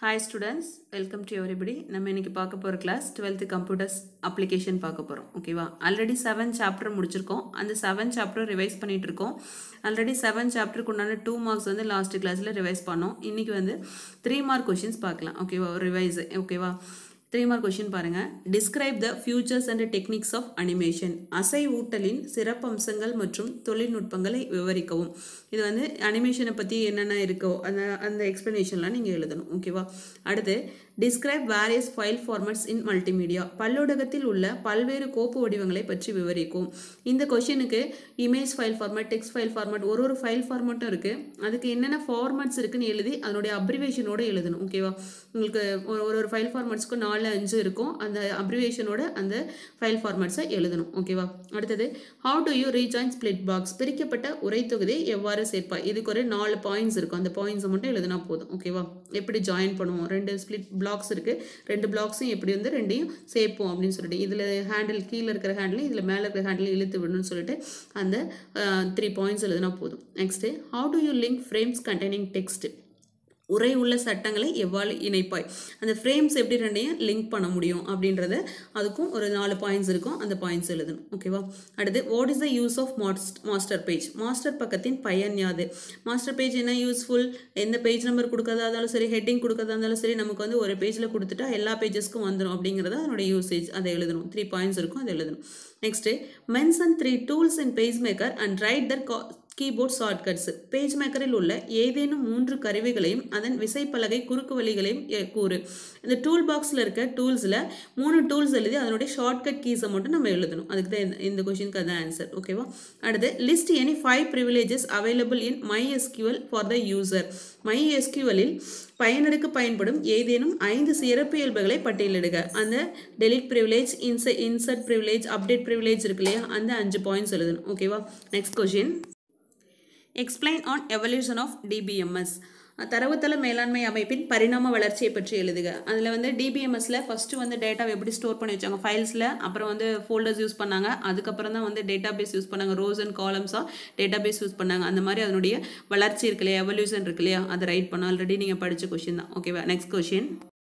hi students welcome to everybody நம்ம இன்னைக்கு பார்க்க போகிற கிளாஸ் டுவெல்த்து கம்ப்யூட்டர்ஸ் அப்ளிகேஷன் பார்க்க போகிறோம் ஓகேவா ஆல்ரெடி செவன் சாப்டர் முடிச்சிருக்கோம் அந்த செவன் சாப்டர் ரிவைஸ் பண்ணிட்டு இருக்கோம் ஆல்ரெடி செவன் சாப்டருக்கு உண்டான டூ மார்க்ஸ் வந்து லாஸ்ட் கிளாஸில் ரிவைஸ் பண்ணோம் இன்றைக்கி வந்து த்ரீ மார்க் கொஷின்ஸ் பார்க்கலாம் ஓகேவா ரிவைஸ் ஓகேவா த்ரீ மார்க் கொஷின் பாருங்கள் describe the futures and techniques of animation அசை ஊட்டலின் சிறப்பம்சங்கள் மற்றும் தொழில்நுட்பங்களை விவரிக்கவும் இது வந்து அனிமேஷனை பற்றி என்னென்ன இருக்கோ அந்த அந்த எக்ஸ்ப்ளனேஷன்லாம் நீங்கள் எழுதணும் ஓகேவா அடுத்து describe various file formats in multimedia பல்லூடகத்தில் உள்ள பல்வேறு கோப்பு வடிவங்களை பற்றி விவரிக்கும் இந்த கொஷினுக்கு image file format text file format ஒரு ஒரு ஃபைல் ஃபார்மட்டும் இருக்குது அதுக்கு என்னென்ன ஃபார்மட்ஸ் இருக்குன்னு எழுதி அதனுடைய அப்ரிவேஷனோட எழுதணும் ஓகேவா உங்களுக்கு ஒரு ஒரு ஒரு ஃபைல் ஃபார்மட்ஸ்க்கும் நாலு அஞ்சு இருக்கும் அந்த அப்ரிவேஷனோட அந்த ஃபைல் ஃபார்மட்ஸை எழுதணும் ஓகேவா அடுத்தது how do you rejoin split box பிரிக்கப்பட்ட உரை தொகுதியை எவ்வாறு சேர்ப்பாய் இதுக்கு ஒரு நாலு பாயிண்ட்ஸ் இருக்கும் அந்த பாயிண்ட்ஸை மட்டும் எழுதினா போதும் ஓகேவா எப்படி ஜாயின் பண்ணுவோம் ரெண்டு ஸ்பிளிட் பிளாக்ஸ் இருக்குது ரெண்டு பிளாக்ஸும் எப்படி வந்து ரெண்டையும் சேர்ப்போம் அப்படின்னு சொல்லிட்டு இதில் ஹேண்டில் கீழே இருக்கிற ஹேண்டில் இதில் மேலே இருக்கிற ஹேண்டில் இழுத்து விடணும்னு சொல்லிட்டு அந்த த்ரீ பாயிண்ட்ஸ் எழுதினா போதும் next how do you link frames containing text உரை உள்ள சட்டங்களை எவ்வாறு இணைப்பாய் அந்த ஃப்ரேம்ஸ் எப்படி ரெண்டையும் லிங்க் பண்ண முடியும் அப்படின்றத அதுக்கும் ஒரு நாலு பாயிண்ட்ஸ் இருக்கும் அந்த பாயிண்ட்ஸ் எழுதணும் ஓகேவா அடுத்து what is the use of master page master பக்கத்தின் பயன் யாது மாஸ்டர் பேஜ் என்ன யூஸ்ஃபுல் எந்த பேஜ் நம்பர் கொடுக்கறதா இருந்தாலும் சரி ஹெட்டிங் கொடுக்கறதா இருந்தாலும் சரி நமக்கு வந்து ஒரு பேஜில் கொடுத்துட்டா எல்லா பேஜஸ்க்கும் வந்துடும் அப்படிங்கிறத அதனுடைய யூசேஜ் அதை எழுதணும் த்ரீ பாயிண்ட்ஸ் இருக்கும் அதை எழுதணும் next mention three tools in page maker and write the keyboard shortcuts page மேக்கரில் உள்ள ஏதேனும் மூன்று கருவிகளையும் அதன் விசைப்பலகை குறுக்கு வழிகளையும் கூறு இந்த டூல் பாக்ஸில் இருக்க டூல்ஸில் மூணு டூல்ஸ் எழுதி அதனுடைய ஷார்ட்கட் கீஸை மட்டும் நம்ம எழுதணும் அதுக்கு தான் இந்த கொஷினுக்கு அதான் ஆன்சர் ஓகேவா அடுத்து list any five privileges available in My SQL for the user My எஸ்கியூஎலில் பயனருக்கு பயன்படும் ஏதேனும் ஐந்து சிறப்பியல்புகளை பட்டியலிடுக அந்த டெலிட் ப்ரிவிலேஜ் இன்ச இன்சர்ட் ப்ரிவிலேஜ் அப்டேட் ப்ரிவிலேஜ் இருக்கு இல்லையா அந்த அஞ்சு பாயிண்ட்ஸ் எழுதணும் ஓகேவா next question explain on evolution of DBMS தரவுத்தள மேலாண்மை அமைப்பின் பரிணாம வளர்ச்சியை பற்றி எழுதுக அதில் வந்து டிபிஎம்எஸில் ஃபஸ்ட்டு வந்து டேட்டாவை எப்படி ஸ்டோர் பண்ணி வச்சாங்க ஃபைல்ஸில் அப்புறம் வந்து ஃபோல்டர்ஸ் யூஸ் பண்ணாங்க அதுக்கப்புறம் தான் வந்து டேட்டா பேஸ் யூஸ் பண்ணாங்க ரோஸ் அண்ட் காலம்ஸாக டேட்டா பேஸ் யூஸ் பண்ணாங்க அந்த மாதிரி அதனுடைய வளர்ச்சி இருக்கு இல்லையா எவல்யூஷன் இருக்கு இல்லையா அதை ரைட் பண்ண ஆல்ரெடி நீங்கள் படித்த கொஷின் தான் ஓகேவா next question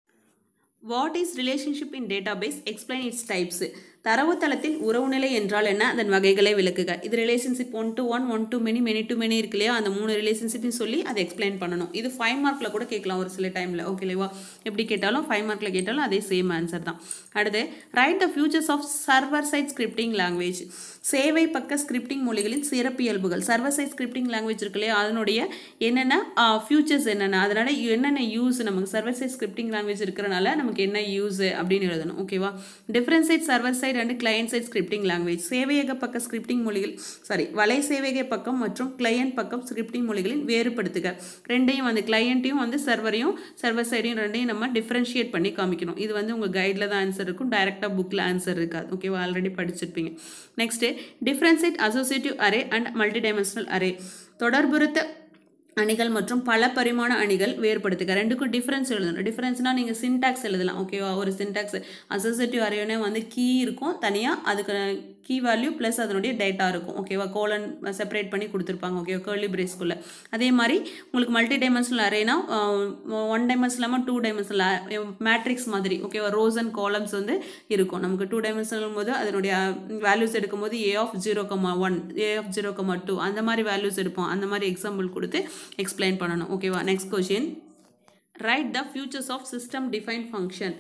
what is relationship in database explain its types தரவுத்தளத்தில் உறவுநிலை என்றால் என்ன அதன் வகைகளை விளக்குக இது relationship one to one one to many many to many இருக்கு இல்லையா அந்த மூணு ரிலேஷன்ஷிப்னு சொல்லி அதை எக்ஸ்பிளைன் பண்ணணும் இது ஃபைவ் மார்க்கில் கூட கேட்கலாம் ஒரு சில டைமில் ஓகேலேவா எப்படி கேட்டாலும் ஃபைவ் மார்க்கில் கேட்டாலும் அதே சேம் ஆன்சர் தான் அடுத்து write the features of server side scripting language சேவை பக்க ஸ்கிரிப்டிங் மொழிகளின் சிறப்பியல்புகள் சர்வர் சைட் ஸ்கிரிப்டிங் லாங்குவேஜ் இருக்கு இல்லையா அதனுடைய என்னென்ன ஃபியூச்சர்ஸ் என்னென்ன அதனால் என்னென்ன யூஸ் நமக்கு சர்வர் சைட் ஸ்கிரிப்டிங் லாங்குவேஜ் இருக்கிறனால நமக்கு என்ன யூஸ் அப்படின்னு எழுதணும் ஓகேவா differentiate server side and client side scripting language சேவையக பக்க ஸ்கிரிப்டிங் மொழிகள் சாரி வலை சேவையக பக்கம் மற்றும் கிளையண்ட் பக்கம் ஸ்கிரிப்டிங் மொழிகளின் வேறுபடுத்துக ரெண்டையும் வந்து கிளையண்ட்டையும் வந்து சர்வரையும் சர்வர் சைடையும் ரெண்டையும் நம்ம டிஃப்ரென்ஷியேட் பண்ணி காமிக்கணும் இது வந்து உங்கள் கைடில் தான் ஆன்சர் இருக்கும் டைரெக்டாக புக்கில் ஆன்சர் இருக்காது ஓகேவா ஆல்ரெடி படிச்சிருப்பீங்க next differentiate associative array and multi dimensional array தொடர்புறுத்த அணிகள் மற்றும் பல பரிமாண அணிகள் வேறுபடுத்துக ரெண்டுக்கும் டிஃப்ரென்ஸ் எழுதணும் டிஃப்ரென்ஸ்னால் நீங்கள் சின்டாக்ஸ் எழுதலாம் ஓகேவா ஒரு சின்டாக்ஸ் அசோசியேட்டிவ் அரேனே வந்து கீ இருக்கும் தனியாக அதுக்கு கீ வேல்யூ ப்ளஸ் அதனுடைய டேட்டா இருக்கும் ஓகேவா கோலன் செப்பரேட் பண்ணி கொடுத்துருப்பாங்க ஓகேவா கேர்லி பிரேஸ்க்குள்ளே அதே மாதிரி உங்களுக்கு மல்டி டைமென்ஷனல் அரேனா ஒன் டைமென்ஷன் இல்லாமல் டூ டைமென்ஷனல் மேட்ரிக்ஸ் மாதிரி ஓகேவா ரோஸ் அண்ட் காலம்ஸ் வந்து இருக்கும் நமக்கு டூ டைமென்ஷனல் போது அதனுடைய வேல்யூஸ் எடுக்கும்போது a of zero comma one a of zero comma two அந்த மாதிரி வேல்யூஸ் எடுப்போம் அந்த மாதிரி எக்ஸாம்பிள் கொடுத்து எக்ஸ்பிளைன் பண்ணணும் ஓகேவா next question write the features of system define function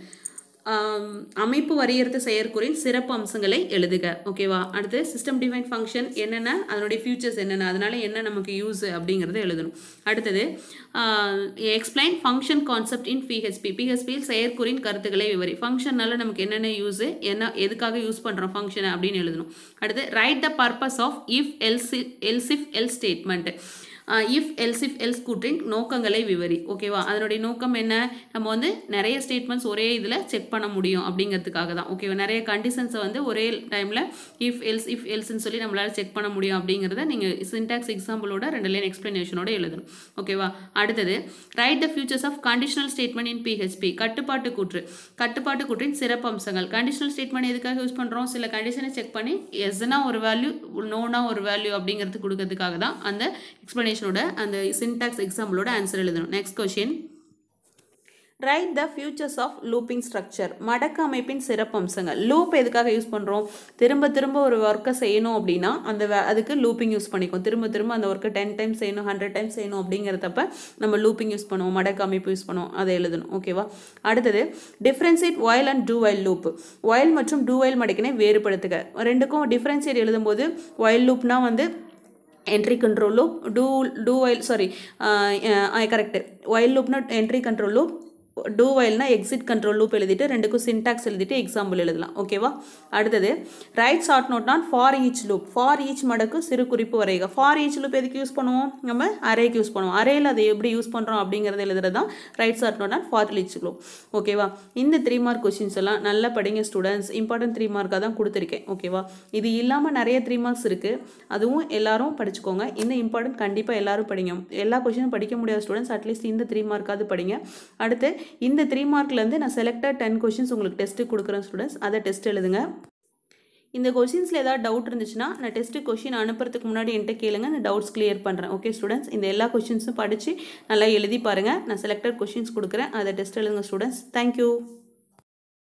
அமைப்பு வரையறுத்த செயற்குறின் சிறப்பு அம்சங்களை எழுதுக ஓகேவா அடுத்து சிஸ்டம் டிஃபைன் ஃபங்க்ஷன் என்னென்ன அதனுடைய ஃபியூச்சர்ஸ் என்னென்ன அதனால என்ன நமக்கு யூஸ் அப்படிங்கிறத எழுதணும் அடுத்தது explain function concept in PHP பிஹெச்பியில் செயற்குறின் கருத்துக்களை விவரி ஃபங்க்ஷனால நமக்கு என்னென்ன யூஸ் என்ன எதுக்காக யூஸ் பண்ணுறோம் ஃபங்க்ஷனை அப்படின்னு எழுதணும் அடுத்து write the purpose of if else elseif l statement if else if else கூற்றின் நோக்கங்களை விவரி ஓகேவா அதனுடைய நோக்கம் என்ன நம்ம வந்து நிறைய ஸ்டேட்மெண்ட்ஸ் ஒரே இதில் செக் பண்ண முடியும் அப்படிங்கிறதுக்காக தான் ஓகேவா நிறைய கண்டிஷன்ஸை வந்து ஒரே டைமில் இஃப் எல்ஸ் இஃப் எல்ஸ்ன்னு சொல்லி நம்மளால் செக் பண்ண முடியும் அப்படிங்கிறத நீங்கள் சின்டாக்ஸ் எக்ஸாம்பிளோட ரெண்டு லைன் எக்ஸ்ப்ளனேஷனோட எழுதணும் ஓகேவா அடுத்தது write the features of conditional statement in PHP கட்டுப்பாட்டு கூற்று கட்டுப்பாட்டு கூற்றின் சிறப்பு அம்சங்கள் கண்டிஷனல் ஸ்டேட்மெண்ட் எதுக்காக யூஸ் பண்ணுறோம் சில கண்டிஷனை செக் பண்ணி எஸ்னா ஒரு வேல்யூ நோனா ஒரு வேல்யூ அப்படிங்கிறது கொடுக்கறதுக்காக தான் அந்த எக்ஸ்ப்ளனேஷனோட அந்த சின்டாக்ஸ் எக்ஸாம்பிளோட ஆன்சர் எழுதணும் next question write the features of looping structure மடக்கு அமைப்பின் சிறப்பம்சங்கள் லூப் எதுக்காக யூஸ் பண்ணுறோம் திரும்ப திரும்ப ஒரு ஒர்க்கை செய்யணும் அப்படின்னா அந்த வே- அதுக்கு லூப்பிங் யூஸ் பண்ணிக்கும் திரும்ப திரும்ப அந்த ஒர்க்கை டென் டைம்ஸ் செய்யணும் ஹண்ட்ரட் டைம்ஸ் செய்யணும் அப்படிங்கிறதப்ப நம்ம லூப்பிங் யூஸ் பண்ணுவோம் மடக்கு அமைப்பு யூஸ் பண்ணுவோம் அதை எழுதணும் ஓகேவா அடுத்தது differentiate while and do while loop while மற்றும் டூ ஒயில் மடக்கினை வேறுபடுத்துக ரெண்டுக்கும் டிஃப்ரென்சியேட் எழுதும்போது ஒயில் லூப்னா வந்து entry control loop do do while sorry correct while லூப்னா என்ட்ரி கண்ட்ரோல் லூப் டூ ஒயில்னா எக்ஸிட் கண்ட்ரோல் லூப் எழுதிட்டு ரெண்டுக்கும் சின்டாக்ஸ் எழுதிட்டு எக்ஸாம்பிள் எழுதலாம் ஓகேவா அடுத்தது write short note on for each loop for each மடக்கு சிறு குறிப்பு வரைக ஃபார் ஈச் லூப் எதுக்கு யூஸ் பண்ணுவோம் நம்ம அரேக்கு யூஸ் பண்ணுவோம் அரேயில் அதை எப்படி யூஸ் பண்ணுறோம் அப்படிங்கிறத எழுதுறது தான் write short note on for each loop ஓகேவா இந்த த்ரீ மார்க் கொஷின்ஸ் எல்லாம் நல்லா படிங்க ஸ்டூடெண்ட்ஸ் இம்பார்ட்டன்ட் த்ரீ மார்க்காக தான் கொடுத்துருக்கேன் ஓகேவா இது இல்லாமல் நிறைய த்ரீ மார்க்ஸ் இருக்குது அதுவும் எல்லாரும் படிச்சுக்கோங்க இந்த இம்பார்ட்டன்ட் கண்டிப்பாக எல்லாரும் படிங்க எல்லா கொஷினும் படிக்க முடியாத ஸ்டூடெண்ட்ஸ் அட்லீஸ்ட் இந்த த்ரீ மார்க்காவது படிங்க அடுத்து இந்த த்ரீ மார்க்லேருந்து நான் செலக்டட் டென் கொஷின்ஸ் உங்களுக்கு டெஸ்ட்டு கொடுக்குறேன் ஸ்டூடெண்ட்ஸ் அதை டெஸ்ட் எழுதுங்க இந்த கொஷின்ஸில் ஏதாவது டவுட் இருந்துச்சுன்னா நான் டெஸ்ட்டு கொஷின் அனுப்புறதுக்கு முன்னாடி என்கிட்ட கேளுங்க நான் டவுட்ஸ் கிளியர் பண்ணுறேன் ஓகே ஸ்டூடெண்ட்ஸ் இந்த எல்லா கொஷின்ஸும் படித்து நல்லா எழுதி பாருங்கள் நான் செலக்டட் கொஷின்ஸ் கொடுக்குறேன் அதை டெஸ்ட் எழுதுங்க ஸ்டூடெண்ட்ஸ் தேங்க்யூ